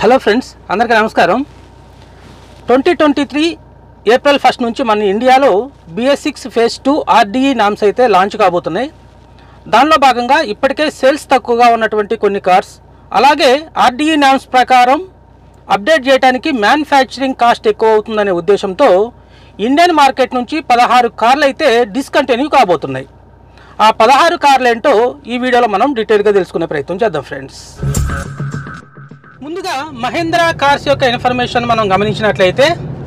hello friends అందరికీ నమస్కారం twenty twenty three April first నుంచి మన ఇండియాలో BS six phase two RDE norms అయితే లాంచ్ కాబోతున్నాయి దానిలో భాగంగా ఇప్పటికే సేల్స్ తక్కువగా ఉన్నటువంటి కొన్ని కార్స్ అలాగే ఆర్డీఈ నామ్స్ ప్రకారం అప్డేట్ చేయడానికి మ్యానుఫ్యాక్చరింగ్ కాస్ట్ ఎక్కువ అవుతుందనే ఉద్దేశంతో ఇండియన్ మార్కెట్ నుంచి పదహారు కార్లు అయితే డిస్కంటిన్యూ కాబోతున్నాయి ఆ పదహారు కార్లు ఏంటో ఈ వీడియోలో మనం డీటెయిల్గా తెలుసుకునే ప్రయత్నం చేద్దాం ఫ్రెండ్స్ ముందుగా మహేంద్ర కార్స్ యొక్క ఇన్ఫర్మేషన్ మనం గమనించినట్లయితే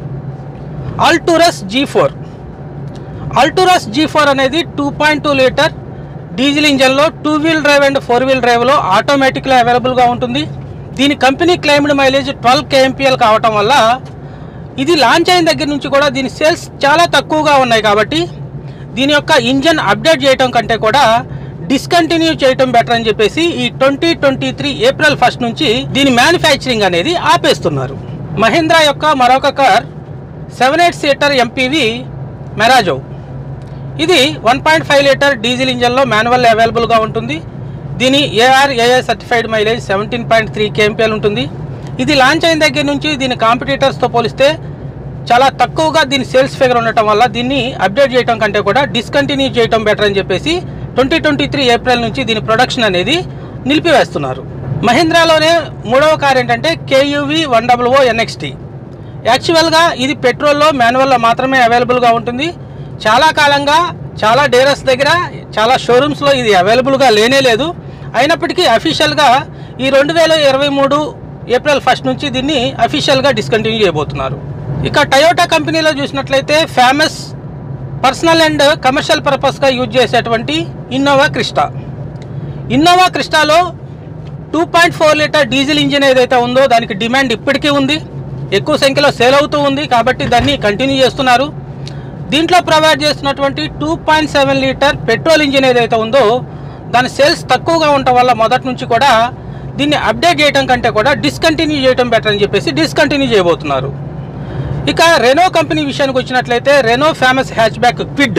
Alturas G four Alturas G four అనేది two point two litre diesel ఇంజన్లో two wheel drive and four wheel డ్రైవ్లో ఆటోమేటిక్లో అవైలబుల్గా ఉంటుంది దీని company claimed mileage twelve KMPL కావటం వల్ల ఇది లాంచ్ అయిన దగ్గర నుంచి కూడా దీని సేల్స్ చాలా తక్కువగా ఉన్నాయి కాబట్టి దీని యొక్క ఇంజన్ అప్డేట్ చేయటం కంటే కూడా డిస్కంటిన్యూ చేయటం బెటర్ అని చెప్పేసి ఈ twenty twenty three April first నుంచి దీని మ్యానుఫ్యాక్చరింగ్ అనేది ఆపేస్తున్నారు మహీంద్రా యొక్క మరొక car seven eight seater MPV Marazzo ఇది one point five litre diesel ఇంజన్లో మాన్యువల్ అవైలబుల్గా ఉంటుంది దీని ARAI certified mileage seventeen point three KMPL ఉంటుంది ఇది లాంచ్ అయిన దగ్గర నుంచి దీని కాంపిటీటర్స్తో పోలిస్తే చాలా తక్కువగా దీని సేల్స్ ఫిగర్ ఉండటం వల్ల దీన్ని అప్డేట్ చేయడం కంటే కూడా డిస్కంటిన్యూ చేయడం బెటర్ అని చెప్పేసి ట్వంటీ ట్వంటీ త్రీ ఏప్రిల్ నుంచి దీని ప్రొడక్షన్ అనేది నిలిపివేస్తున్నారు మహీంద్రాలోనే మూడవ కార్ ఏంటంటే KUV one double O NXT యాక్చువల్గా ఇది పెట్రోల్లో మాన్యువల్లో మాత్రమే అవైలబుల్గా ఉంటుంది చాలా కాలంగా చాలా డీలర్స్ దగ్గర చాలా షోరూమ్స్లో ఇది అవైలబుల్గా లేనే లేదు అయినప్పటికీ అఫీషియల్గా ఈ రెండు వేల ఇరవై మూడు ఏప్రిల్ ఫస్ట్ నుంచి దీన్ని అఫీషియల్గా డిస్కంటిన్యూ చేయబోతున్నారు ఇక టయోటా కంపెనీలో చూసినట్లయితే ఫేమస్ పర్సనల్ అండ్ కమర్షియల్ పర్పస్గా యూజ్ చేసేటువంటి ఇన్నోవా క్రిస్టా ఇన్నోవా క్రిస్టాలో two point four litre diesel engine ఏదైతే ఉందో దానికి డిమాండ్ ఇప్పటికీ ఉంది ఎక్కువ సంఖ్యలో సేల్ అవుతూ ఉంది కాబట్టి దాన్ని కంటిన్యూ చేస్తున్నారు దీంట్లో ప్రొవైడ్ చేస్తున్నటువంటి two point seven litre petrol engine ఏదైతే ఉందో దాని సేల్స్ తక్కువగా ఉండటం వల్ల మొదటి నుంచి కూడా దీన్ని అప్డేట్ చేయడం కంటే కూడా డిస్కంటిన్యూ చేయడం బెటర్ అని చెప్పేసి డిస్కంటిన్యూ చేయబోతున్నారు ఇక రెనో కంపెనీ విషయానికి వచ్చినట్లయితే Renault famous hatchback Kwid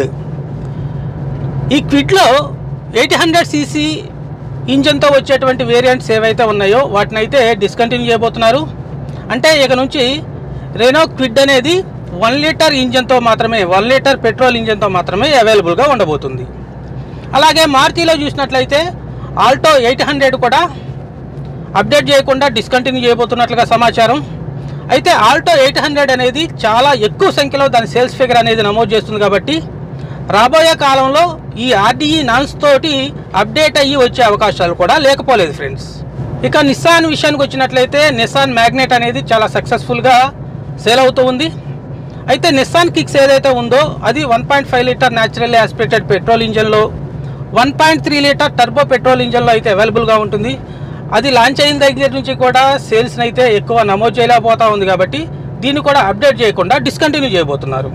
ఈ క్విడ్లో ఎయిట్ హండ్రెడ్ సీసీ ఇంజన్తో వచ్చేటువంటి వేరియంట్స్ ఏవైతే ఉన్నాయో వాటిని అయితే డిస్కంటిన్యూ చేయబోతున్నారు అంటే ఇక నుంచి రెనో క్విడ్ అనేది వన్ లీటర్ ఇంజన్తో మాత్రమే వన్ లీటర్ పెట్రోల్ ఇంజన్తో మాత్రమే అవైలబుల్గా ఉండబోతుంది అలాగే మారుతిలో చూసినట్లయితే ఆల్టో ఎయిట్ హండ్రెడ్ కూడా అప్డేట్ చేయకుండా డిస్కంటిన్యూ చేయబోతున్నట్లుగా సమాచారం అయితే ఆల్టో ఎయిట్ హండ్రెడ్ అనేది చాలా ఎక్కువ సంఖ్యలో దాని సేల్స్ ఫిగర్ అనేది నమోదు చేస్తుంది కాబట్టి రాబోయే కాలంలో ఈ ఆర్డీఈ నాన్స్ తోటి అప్డేట్ అయ్యి వచ్చే అవకాశాలు కూడా లేకపోలేదు ఫ్రెండ్స్ ఇక నిస్సాన్ విషయానికి వచ్చినట్లయితే నిస్సాన్ మ్యాగ్నెట్ అనేది చాలా సక్సెస్ఫుల్గా సేల్ అవుతూ ఉంది అయితే నిస్సాన్ కిక్స్ ఏదైతే ఉందో అది one point five litre naturally aspirated petrol ఇంజన్లో one point three litre turbo petrol ఇంజన్లో అయితే అవైలబుల్గా ఉంటుంది అది లాంచ్ అయిన దగ్గర నుంచి కూడా సేల్స్ని అయితే ఎక్కువ నమోదు చేయలేకపోతా ఉంది కాబట్టి దీన్ని కూడా అప్డేట్ చేయకుండా డిస్కంటిన్యూ చేయబోతున్నారు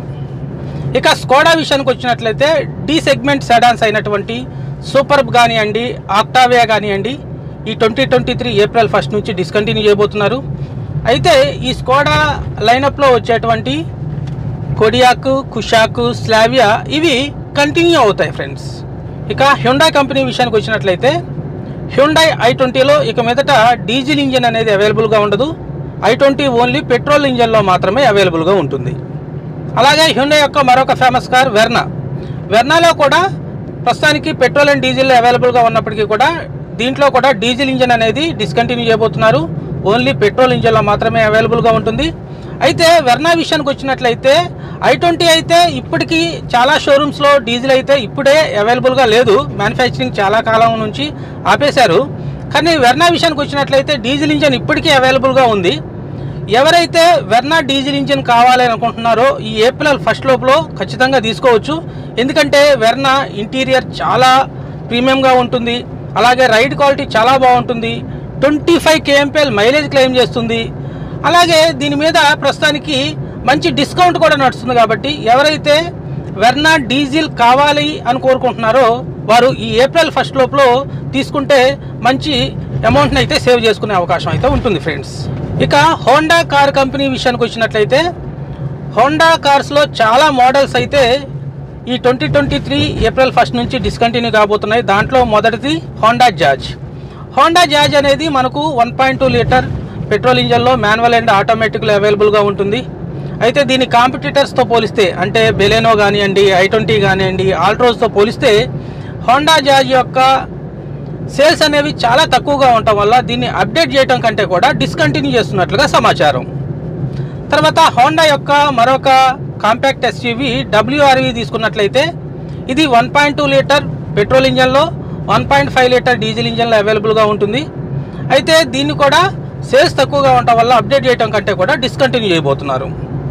ఇక స్కోడా విషయానికి వచ్చినట్లయితే డి సెగ్మెంట్ సెడాన్స్ అయినటువంటి సూపర్బ్ కానివ్వండి ఆక్టావియా కానివ్వండి ఈ twenty twenty three April first నుంచి డిస్కంటిన్యూ చేయబోతున్నారు అయితే ఈ స్కోడా లైనప్లో వచ్చేటువంటి కొడియాకు కుషాకు స్లావియా ఇవి కంటిన్యూ అవుతాయి ఫ్రెండ్స్ ఇక హ్యుండాయ్ కంపెనీ విషయానికి వచ్చినట్లయితే హ్యుండాయ్ ఐ ట్వంటీలో ఇక మీదట డీజిల్ ఇంజిన్ అనేది అవైలబుల్గా ఉండదు ఐ ట్వంటీ ఓన్లీ పెట్రోల్ ఇంజన్లో మాత్రమే అవైలబుల్గా ఉంటుంది అలాగే హ్యుండాయ్ యొక్క మరొక ఫేమస్ కార్ వెర్నా వెర్నాలో కూడా ప్రస్తుతానికి పెట్రోల్ అండ్ డీజిల్ అవైలబుల్గా ఉన్నప్పటికీ కూడా దీంట్లో కూడా డీజిల్ ఇంజన్ అనేది డిస్కంటిన్యూ చేయబోతున్నారు ఓన్లీ పెట్రోల్ ఇంజన్లో మాత్రమే అవైలబుల్గా ఉంటుంది అయితే వెర్నా విషయానికి వచ్చినట్లయితే ఐ ట్వంటీ అయితే ఇప్పటికీ చాలా షోరూమ్స్లో డీజిల్ అయితే ఇప్పుడే అవైలబుల్గా లేదు మ్యానుఫ్యాక్చరింగ్ చాలా కాలం నుంచి ఆపేశారు కానీ వెర్నా విషయానికి వచ్చినట్లయితే డీజిల్ ఇంజన్ ఇప్పటికీ అవైలబుల్గా ఉంది ఎవరైతే వెర్నా డీజిల్ ఇంజిన్ కావాలి అనుకుంటున్నారో ఈ ఏప్రిల్ ఫస్ట్ లోపల ఖచ్చితంగా తీసుకోవచ్చు ఎందుకంటే వెర్నా ఇంటీరియర్ చాలా ప్రీమియంగా ఉంటుంది అలాగే రైడ్ క్వాలిటీ చాలా బాగుంటుంది twenty five KMPL mileage claim చేస్తుంది అలాగే దీని మీద ప్రస్తుతానికి మంచి డిస్కౌంట్ కూడా నడుస్తుంది కాబట్టి ఎవరైతే వెర్నా డీజిల్ కావాలి అని కోరుకుంటున్నారో వారు ఈ ఏప్రిల్ ఫస్ట్ లోపల తీసుకుంటే మంచి అమౌంట్ని అయితే సేవ్ చేసుకునే అవకాశం అయితే ఉంటుంది ఫ్రెండ్స్ ఇక హోండా కార్ కంపెనీ విషయానికి వచ్చినట్లయితే హోండా కార్స్లో చాలా మోడల్స్ అయితే ఈ twenty twenty three April first నుంచి డిస్కంటిన్యూ కాబోతున్నాయి దాంట్లో మొదటిది హోండా జాజ్ హోండా జాజ్ అనేది మనకు one point two litre petrol ఇంజన్లో మాన్యువల్ అండ్ ఆటోమేటిక్లో అవైలబుల్గా ఉంటుంది అయితే దీని కాంపిటీటర్స్తో పోలిస్తే అంటే బెలెనో కానివ్వండి ఐ ట్వంటీ కానివ్వండి ఆల్ట్రోస్తో పోలిస్తే హోండా జాజ్ యొక్క సేల్స్ అనేవి చాలా తక్కువగా ఉండటం వల్ల దీన్ని అప్డేట్ చేయడం కంటే కూడా డిస్కంటిన్యూ చేస్తున్నట్లుగా సమాచారం తర్వాత హోండా యొక్క మరొక కాంపాక్ట్ ఎస్యూవి డబ్ల్యూఆర్వి తీసుకున్నట్లయితే ఇది one point two litre petrol ఇంజన్లో one point five litre diesel ఇంజన్లో అవైలబుల్గా ఉంటుంది అయితే దీన్ని కూడా సేల్స్ తక్కువగా ఉండటం వల్ల అప్డేట్ చేయడం కంటే కూడా డిస్కంటిన్యూ చేయబోతున్నారు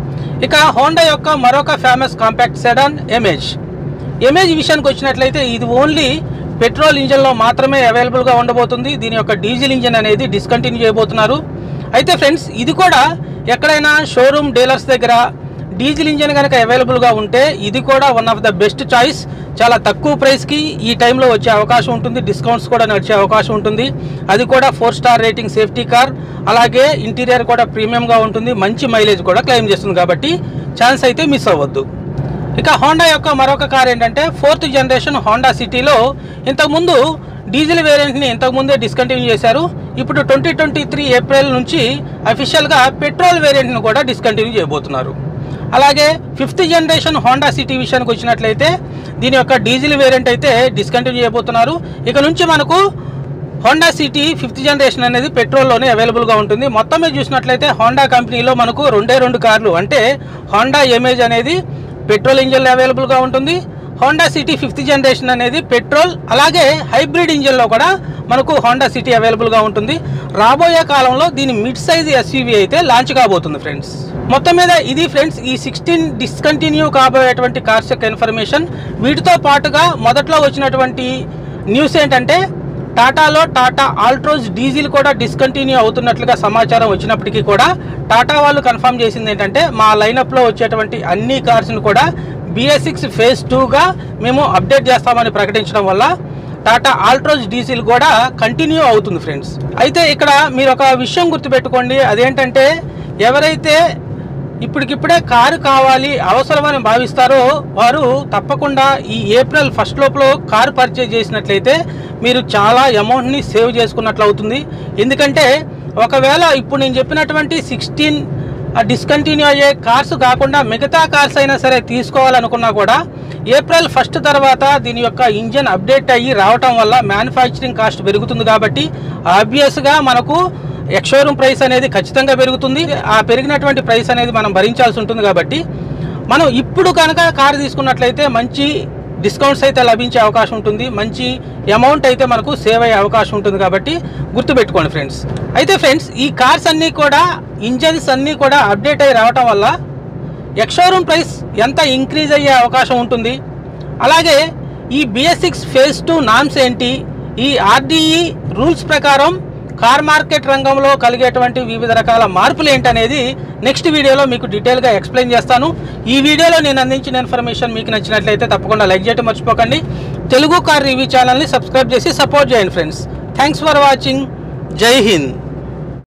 ఇక హోండా యొక్క మరొక famous compact sedan Amaze Amaze విషయానికి వచ్చినట్లయితే ఇది ఓన్లీ పెట్రోల్ ఇంజన్లో మాత్రమే అవైలబుల్గా ఉండబోతుంది దీని యొక్క డీజిల్ ఇంజన్ అనేది డిస్కంటిన్యూ చేయబోతున్నారు అయితే ఫ్రెండ్స్ ఇది కూడా ఎక్కడైనా షోరూమ్ డీలర్స్ దగ్గర డీజిల్ ఇంజన్ కనుక అవైలబుల్గా ఉంటే ఇది కూడా one of the best choice చాలా తక్కువ ప్రైస్కి ఈ టైంలో వచ్చే అవకాశం ఉంటుంది డిస్కౌంట్స్ కూడా వచ్చే అవకాశం ఉంటుంది అది కూడా four star rating safety car అలాగే ఇంటీరియర్ కూడా ప్రీమియంగా ఉంటుంది మంచి మైలేజ్ కూడా క్లెయిమ్ చేస్తుంది కాబట్టి ఛాన్స్ అయితే మిస్ అవ్వద్దు ఇక హోండా యొక్క మరొక కార్ ఏంటంటే ఫోర్త్ జనరేషన్ హోండా సిటీలో ఇంతకుముందు డీజిల్ వేరియంట్ని ఇంతకుముందే డిస్కంటిన్యూ చేశారు ఇప్పుడు ట్వంటీ ట్వంటీ త్రీ ఏప్రిల్ నుంచి అఫీషియల్గా పెట్రోల్ వేరియంట్ను కూడా డిస్కంటిన్యూ చేయబోతున్నారు అలాగే ఫిఫ్త్ జనరేషన్ హోండా సిటీ విషయానికి వచ్చినట్లయితే దీని యొక్క డీజిల్ వేరియంట్ అయితే డిస్కంటిన్యూ చేయబోతున్నారు ఇక నుంచి మనకు హోండా సిటీ ఫిఫ్త్ జనరేషన్ అనేది పెట్రోల్లోనే అవైలబుల్గా ఉంటుంది మొత్తం మీద చూసినట్లయితే హోండా కంపెనీలో మనకు రెండే రెండు కార్లు అంటే హోండా ఎమేజ్ అనేది పెట్రోల్ ఇంజన్లో అవైలబుల్గా ఉంటుంది హోండా సిటీ ఫిఫ్త్ జనరేషన్ అనేది పెట్రోల్ అలాగే హైబ్రిడ్ ఇంజన్లో కూడా మనకు హోండా సిటీ అవైలబుల్గా ఉంటుంది రాబోయే కాలంలో దీని మిడ్ సైజ్ ఎస్యూవీ అయితే లాంచ్ కాబోతుంది ఫ్రెండ్స్ మొత్తం మీద ఇది ఫ్రెండ్స్ ఈ సిక్స్టీన్ డిస్కంటిన్యూ కాబోయేటువంటి కార్స్ యొక్క ఇన్ఫర్మేషన్ వీటితో పాటుగా మొదట్లో వచ్చినటువంటి న్యూస్ ఏంటంటే టాటాలో టాటా ఆల్ట్రోజ్ డీజిల్ కూడా డిస్కంటిన్యూ అవుతున్నట్లుగా సమాచారం వచ్చినప్పటికీ కూడా టాటా వాళ్ళు కన్ఫర్మ్ చేసింది ఏంటంటే మా లైనప్లో వచ్చేటువంటి అన్ని కార్స్ని కూడా బిఎస్ సిక్స్ ఫేజ్ టూగా మేము అప్డేట్ చేస్తామని ప్రకటించడం వల్ల టాటా ఆల్ట్రోజ్ డీజిల్ కూడా కంటిన్యూ అవుతుంది ఫ్రెండ్స్ అయితే ఇక్కడ మీరు ఒక విషయం గుర్తుపెట్టుకోండి అదేంటంటే ఎవరైతే ఇప్పటికిప్పుడే కారు కావాలి అవసరమని భావిస్తారో వారు తప్పకుండా ఈ ఏప్రిల్ ఫస్ట్ లోపల కారు పర్చేజ్ చేసినట్లయితే మీరు చాలా అమౌంట్ని సేవ్ చేసుకున్నట్లు అవుతుంది ఎందుకంటే ఒకవేళ ఇప్పుడు నేను చెప్పినటువంటి సిక్స్టీన్ డిస్కంటిన్యూ అయ్యే కార్స్ కాకుండా మిగతా కార్స్ అయినా సరే తీసుకోవాలనుకున్నా కూడా ఏప్రిల్ ఫస్ట్ తర్వాత దీని యొక్క ఇంజన్ అప్డేట్ అయ్యి రావటం వల్ల మ్యానుఫ్యాక్చరింగ్ కాస్ట్ పెరుగుతుంది కాబట్టి ఆబ్వియస్గా మనకు ఎక్స్షోరూమ్ ప్రైస్ అనేది ఖచ్చితంగా పెరుగుతుంది ఆ పెరిగినటువంటి ప్రైస్ అనేది మనం భరించాల్సి ఉంటుంది కాబట్టి మనం ఇప్పుడు కనుక కారు తీసుకున్నట్లయితే మంచి డిస్కౌంట్స్ అయితే లభించే అవకాశం ఉంటుంది మంచి అమౌంట్ అయితే మనకు సేవ్ అయ్యే అవకాశం ఉంటుంది కాబట్టి గుర్తుపెట్టుకోండి ఫ్రెండ్స్ అయితే ఫ్రెండ్స్ ఈ కార్స్ అన్నీ కూడా ఇంజన్స్ అన్నీ కూడా అప్డేట్ అయ్యి రావటం వల్ల ఎక్స్షోరూమ్ ప్రైస్ ఎంత ఇంక్రీజ్ అయ్యే అవకాశం ఉంటుంది అలాగే ఈ BS six phase two norms ఏంటి ఈ ఆర్డీఈ రూల్స్ ప్రకారం కార్ మార్కెట్ రంగంలో కలిగేటువంటి వివిధ రకాల మార్పులు ఏంటనేది నెక్స్ట్ వీడియోలో మీకు డీటెయిల్గా ఎక్స్ప్లెయిన్ చేస్తాను ఈ వీడియోలో నేను అందించిన ఇన్ఫర్మేషన్ మీకు నచ్చినట్లయితే తప్పకుండా లైక్ చేయడం మర్చిపోకండి తెలుగు కార్ రివ్యూ ఛానల్ని సబ్స్క్రైబ్ చేసి సపోర్ట్ చేయండి friends thanks for watching Jai Hind